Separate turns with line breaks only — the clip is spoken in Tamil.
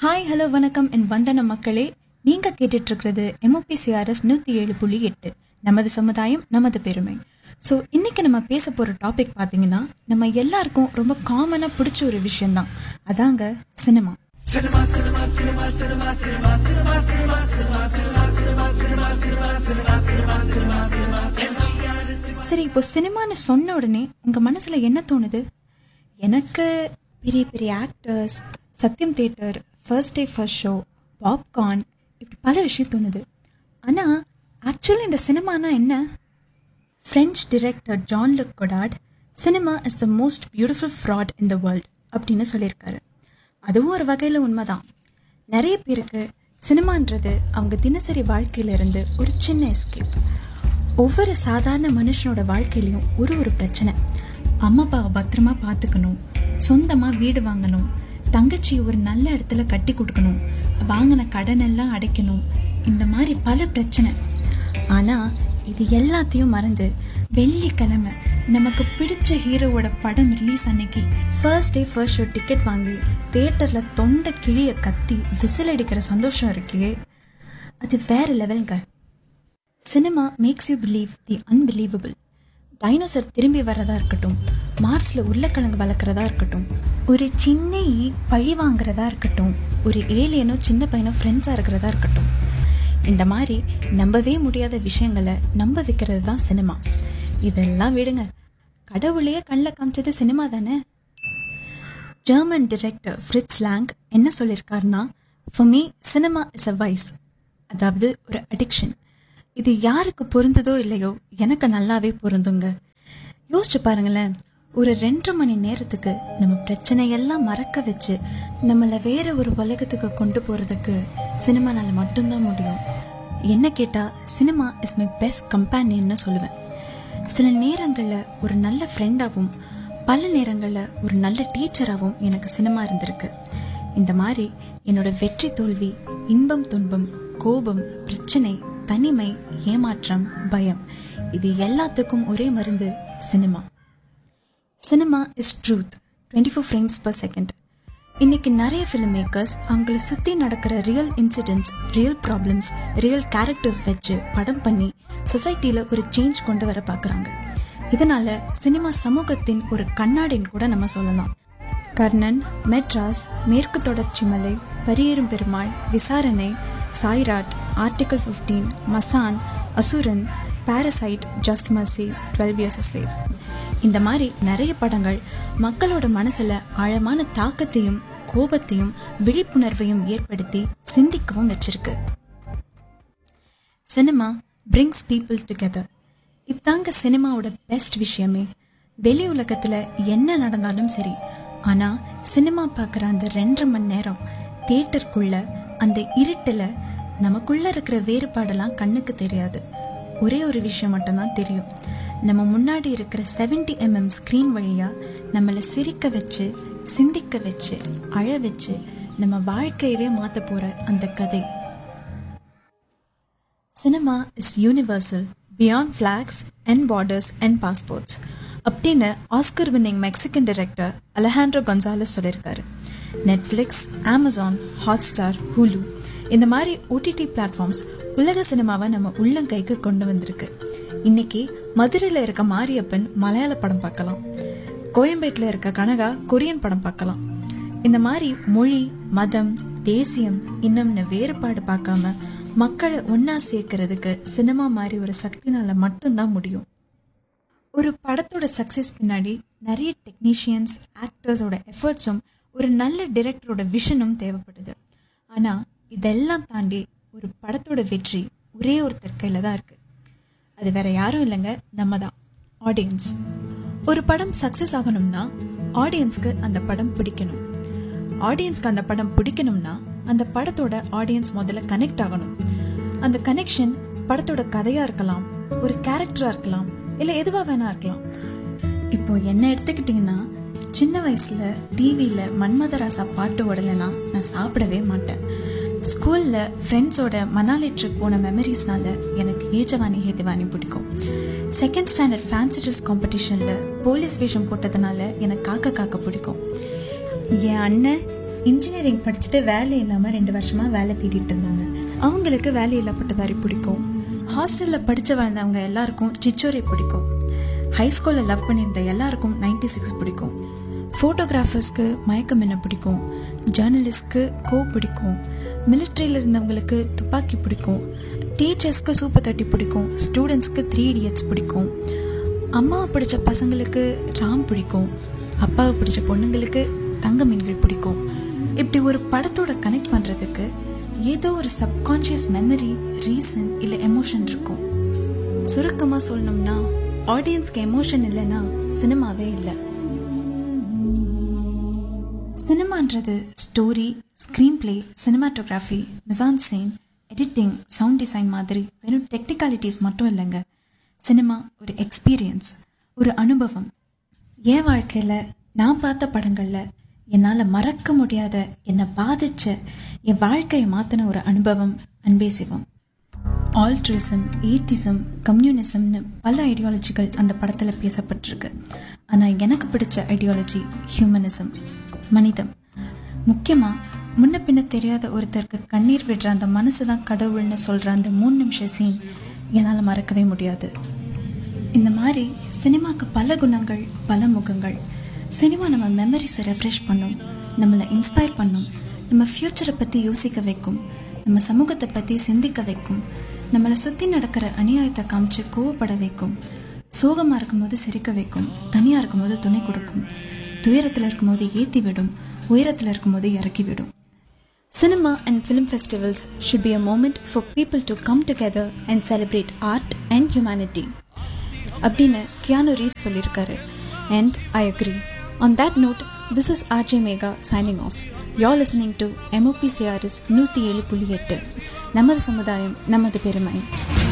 ஹாய் ஹலோ வணக்கம் என் வந்தன மக்களே நீங்க கேட்டுட்டு இருக்கிறது எம்ஓபி சிஆர்எஸ் நூத்தி ஏழு புள்ளி எட்டு நமது சமுதாயம் நமது பெருமை ஸோ இன்னைக்கு நம்ம பேச போற டாபிக் பார்த்தீங்கன்னா நம்ம எல்லாருக்கும் ரொம்ப காமனா பிடிச்ச ஒரு விஷயம்தான் அதாங்க சினிமா சரி இப்போ சினிமான்னு சொன்ன உடனே உங்க மனசுல என்ன தோணுது எனக்கு பெரிய பெரிய actors Sathyam theatre first day first show popcorn இப்படி பல விஷயம் தோணுது ஆனால் ஆக்சுவலி இந்த சினிமானா என்ன French director Jean Luc Godard cinema is the most beautiful fraud in the world அப்படின்னு சொல்லியிருக்காரு அதுவும் ஒரு வகையில் உண்மைதான் நிறைய பேருக்கு சினிமான்றது அவங்க தினசரி வாழ்க்கையிலிருந்து ஒரு சின்ன எஸ்கேப் ஒவ்வொரு சாதாரண மனுஷனோட வாழ்க்கையிலையும் ஒரு ஒரு பிரச்சனை அம்மா அப்பாவை பத்திரமா பார்த்துக்கணும் சொந்தமாக வீடு வாங்கணும் தங்கச்சி ஒரு நல்ல இடத்துல கட்டி கொடுக்கணும் வாங்கின கடன் எல்லாம் அடைக்கணும் இந்த மாதிரி பல பிரச்சனை ஆனால் இது எல்லாத்தையும் மறந்து வெள்ளிக்கிழமை நமக்கு பிடிச்ச ஹீரோவோட படம் ரிலீஸ் அன்னைக்கு first day first show ticket வாங்கி தேட்டரில் தொண்டை கிழிய கத்தி விசில் அடிக்கிற சந்தோஷம் இருக்கே அது வேற லெவலுங்க cinema makes you believe the unbelievable dinosaur திரும்பி வர்றதா இருக்கட்டும் மார்ஸ்ல உருளைக்கிழங்கு வளர்க்குறதா இருக்கட்டும் ஒரு சின்ன ஈ பழி வாங்குறதா இருக்கட்டும் ஒரு ஏலியனோ சின்ன பையனோ ஃப்ரெண்ட்ஸாக இருக்கிறதா இருக்கட்டும் இந்த மாதிரி நம்பவே முடியாத விஷயங்களை நம்ப வைக்கிறது தான் சினிமா இதெல்லாம் விடுங்க கடவுளையே கண்ணில் காமிச்சது சினிமா தானே ஜெர்மன் டிரெக்டர் ஃப்ரிட்ஸ் லாங் என்ன சொல்லியிருக்காருன்னா for me cinema is a vice அதாவது ஒரு அடிக்ஷன் இது யாருக்கு பொருந்ததோ இல்லையோ எனக்கு நல்லாவே பொருந்துங்க யோசிச்சு பாருங்களேன் ஒரு ரெண்டரை மணி நேரத்துக்கு நம்ம பிரச்சனையெல்லாம் மறக்க வச்சு நம்மளை வேற ஒரு உலகத்துக்கு கொண்டு போறதுக்கு சினிமானால மட்டும்தான் முடியும் என்ன கேட்டா சினிமா இஸ் மை பெஸ்ட் கம்பேனியன்னு சொல்லுவேன் சில நேரங்களில் ஒரு நல்ல ஃப்ரெண்டாகவும் பல நேரங்களில் ஒரு நல்ல டீச்சராகவும் எனக்கு சினிமா இருந்திருக்கு இந்த மாதிரி என்னோட வெற்றி தோல்வி இன்பம் துன்பம் கோபம் பிரச்சனை தனிமை ஏமாற்றம் பயம் இது எல்லாத்துக்கும் ஒரே மருந்து cinema cinema is truth twenty four frames per second இன்னைக்கு நிறைய ஃபிலிம் மேக்கர்ஸ் அவங்களை சுற்றி நடக்கிற real incidents real problems real characters வச்சு படம் பண்ணி சொசைட்டியில் ஒரு சேஞ்ச் கொண்டு வர பார்க்குறாங்க இதனால சினிமா சமூகத்தின் ஒரு கண்ணாடின்னு கூட நம்ம சொல்லலாம் கர்ணன் மெட்ராஸ் மேற்கு தொடர்ச்சி மலை பரியேறும் பெருமாள் விசாரணை சாய்ராட் article fifteen Masaan Asuran parasite just mercy twelve years slave இந்த மாதிரி நிறைய படங்கள் மக்களோட மனசுல ஆழமான தாக்கத்தையும் கோபத்தையும் விழிப்புணர்வையும் ஏற்படுத்தி சிந்திக்கவும் வச்சிருக்கு சினிமா பிரிங்ஸ் பீப்புள் டுகெதர் இதாங்க சினிமாவோட பெஸ்ட் விஷயமே வெளி உலகத்துல என்ன நடந்தாலும் சரி ஆனா சினிமா பார்க்குற அந்த ரெண்டரை மணி நேரம் தியேட்டருக்குள்ள அந்த இருட்டுல நமக்குள்ள இருக்கிற வேறுபாடெல்லாம் கண்ணுக்கு தெரியாது ஒரே ஒரு விஷயம் மட்டும்தான் தெரியும் நம்ம முன்னாடி இருக்கிற செவன்டி எம்எம் ஸ்க்ரீன் வழியா நம்மளை சிரிக்க வச்சு சிந்திக்க வச்சு அழ வச்சு நம்ம வாழ்க்கையவே மாத்த போற அந்த கதை cinema is universal beyond flags and borders and passports அப்படின்னு Oscar winning Mexican director Alejandro Gonzalez சொல்லியிருக்காரு நெட்ஃப்ளிக்ஸ் அமேசான் ஹாட்ஸ்டார் ஹூலு இந்த மாதிரி ஓடிடி பிளாட்ஃபார்ம்ஸ் உலக சினிமாவை நம்ம உள்ளங்கைக்கு கொண்டு வந்திருக்கு இன்னைக்கு மதுரையில் இருக்க மாரியப்பன் மலையாள படம் பார்க்கலாம் கோயம்பேட்டில் இருக்க கனகா கொரியன் படம் பார்க்கலாம் இந்த மாதிரி மொழி மதம் தேசியம் இன்னும்னு வேறுபாடு பார்க்காம மக்களை ஒன்னா சேர்க்கறதுக்கு சினிமா மாதிரி ஒரு சக்தினால மட்டும்தான் முடியும் ஒரு படத்தோட சக்சஸ் பின்னாடி நிறைய டெக்னீஷியன்ஸ் ஆக்டர்ஸோட எஃபர்ட்ஸும் ஒரு நல்ல டிரெக்டரோட விஷனும் தேவைப்படுது ஆனா இதெல்லாம் தாண்டி ஒரு படத்தோட வெற்றி ஒரே ஒருத்தர் கையில தான் இருக்கு அது வேற யாரும் இல்லைங்க நம்ம தான் ஆடியன்ஸ் ஒரு படம் சக்சஸ் ஆகணும்னா ஆடியன்ஸ்க்கு அந்த படம் பிடிக்கணும் ஆடியன்ஸ்க்கு அந்த படம் பிடிக்கணும்னா அந்த படத்தோட ஆடியன்ஸ் முதல்ல கனெக்ட் ஆகணும் அந்த கனெக்ஷன் படத்தோட கதையா இருக்கலாம் ஒரு கேரக்டரா இருக்கலாம் இல்ல எதுவா வேணா இருக்கலாம் இப்போ என்ன எடுத்துக்கிட்டீங்கன்னா சின்ன வயசுல டிவியில மன்மதராசா பாட்டு ஓடலைன்னா நான் சாப்பிடவே மாட்டேன் ஸ்கூல்ல ஃப்ரெண்ட்ஸோட மணாலி ட்ரிப் போன மெமரிஸ்னால எனக்கு ஏஜவானி ஹேதிவானி பிடிக்கும் செகண்ட் ஸ்டாண்டர்ட் ஃபேன்சி ட்ரெஸ் காம்படிஷன்ல போலீஸ் வேஷம் போட்டதுனால எனக்கு காக்க காக்க பிடிக்கும் என் அண்ணன் இன்ஜினியரிங் படிச்சுட்டு வேலை இல்லாமல் ரெண்டு வருஷமாக வேலை தேடிட்டு இருந்தாங்க அவங்களுக்கு வேலையில்லா பட்டதாரி பிடிக்கும் ஹாஸ்டலில் படித்து வாழ்ந்தவங்க எல்லாருக்கும் சிச்சோரை பிடிக்கும் ஹை ஸ்கூலில் லவ் பண்ணியிருந்த எல்லாருக்கும் நைன்டி சிக்ஸ் பிடிக்கும் ஃபோட்டோகிராஃபர்ஸ்க்கு மயக்கம் என்ன பிடிக்கும் ஜேர்னலிஸ்ட்க்கு கோ பிடிக்கும் மிலிட்ரியில் இருந்தவங்களுக்கு துப்பாக்கி பிடிக்கும் டீச்சர்ஸ்க்கு சூப்பர் தட்டி பிடிக்கும் ஸ்டூடெண்ட்ஸ்க்கு த்ரீ இடியட்ஸ் பிடிக்கும் அம்மாவை பிடிச்ச பசங்களுக்கு ராம் பிடிக்கும் அப்பாவை பிடிச்ச பொண்ணுங்களுக்கு தங்க மீன்கள் பிடிக்கும் இப்படி ஒரு படத்தோட கனெக்ட் பண்ணுறதுக்கு ஏதோ ஒரு சப்கான்ஷியஸ் மெமரி ரீசன் இல்லை எமோஷன் இருக்கும் சுருக்கமாக சொல்லணும்னா ஆடியன்ஸ்க்கு எமோஷன் இல்லைன்னா சினிமாவே இல்லை சினிமான்றது story screen play cinematography mise en scene editing sound design மாதிரி வெறும் டெக்னிக்காலிட்டிஸ் மட்டும் இல்லைங்க சினிமா ஒரு எக்ஸ்பீரியன்ஸ் ஒரு அனுபவம் என் வாழ்க்கையில் நான் பார்த்த படங்களில் என்னால் மறக்க முடியாத என்னை பாதிச்ச என் வாழ்க்கையை மாற்றின ஒரு அனுபவம் அன்பே சிவம் ஆல்ட்ரிசம் ஏத்திசம் கம்யூனிசம்னு பல ஐடியாலஜிகள் அந்த படத்தில் பேசப்பட்டிருக்கு ஆனால் எனக்கு பிடிச்ச ஐடியாலஜி ஹியூமனிசம் மனிதம் முக்கியமாக முன்ன பின்ன தெரியாத ஒருத்தருக்கு கண்ணீர் விடுற அந்த மனசு தான் கடவுள்னு சொல்கிற அந்த மூணு நிமிஷம் சீன் என்னால் மறக்கவே முடியாது இந்த மாதிரி சினிமாக்கு பல குணங்கள் பல முகங்கள் சினிமா நம்ம மெமரிஸை ரெஃப்ரெஷ் பண்ணும் நம்மளை இன்ஸ்பயர் பண்ணும் நம்ம ஃப்யூச்சரை பற்றி யோசிக்க வைக்கும் நம்ம சமூகத்தை பற்றி சிந்திக்க வைக்கும் நம்மளை சுற்றி நடக்கிற அநியாயத்தை காமிச்சு கோவப்பட வைக்கும் சோகமாக இருக்கும்போது சிரிக்க வைக்கும் தனியாக இருக்கும்போது துணை கொடுக்கும் துயரத்தில் இருக்கும்போது ஏற்றி விடும் உயரத்தில் இருக்கும்போது இறக்கி விடும் Cinema and film festivals should be a moment for people to come together and celebrate art and humanity. அப்படின்னு கியானு ரீவ் சொல்லியிருக்காரு and I agree on that note this is RJ Megha signing off you're listening to MOPCRS நூற்றி ஏழு புள்ளி எட்டு நமது சமுதாயம் நமது பெருமை